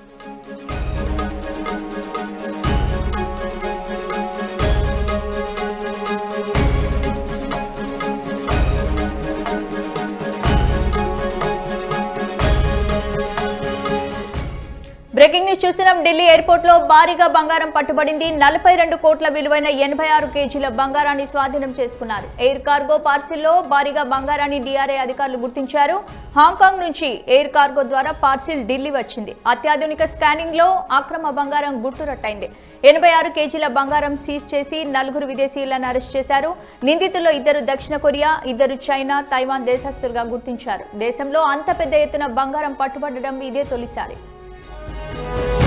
breaking news చూస్తున్నాం Delhi airport లో భారీగా బంగారం పట్టుబడింది నలభై రెండు కోట్ల విలువైన ఎనభై ఆరు కేజీల బంగారాన్ని స్వాధీనం చేసుకున్నారు ఎయిర్ కార్గో పార్సిల్లో భారీగా బంగారాన్ని డిఆర్ఐ అధికారులు గుర్తించారు హాంకాంగ్ నుంచి ఎయిర్ కార్గో ద్వారా పార్సిల్ ఢిల్లీ వచ్చింది అత్యాధునిక స్కానింగ్ లో అక్రమ బంగారం గుట్టురట్టయింది ఎనభై ఆరు కేజీల బంగారం సీజ్ చేసి నలుగురు విదేశీయులను అరెస్ట్ చేశారు నిందితుల్లో ఇద్దరు దక్షిణ కొరియా ఇద్దరు చైనా తైవాన్ దేశస్తులుగా గుర్తించారు దేశంలో అంత పెద్ద ఎత్తున బంగారం పట్టుబడడం ఇదే తొలిసారి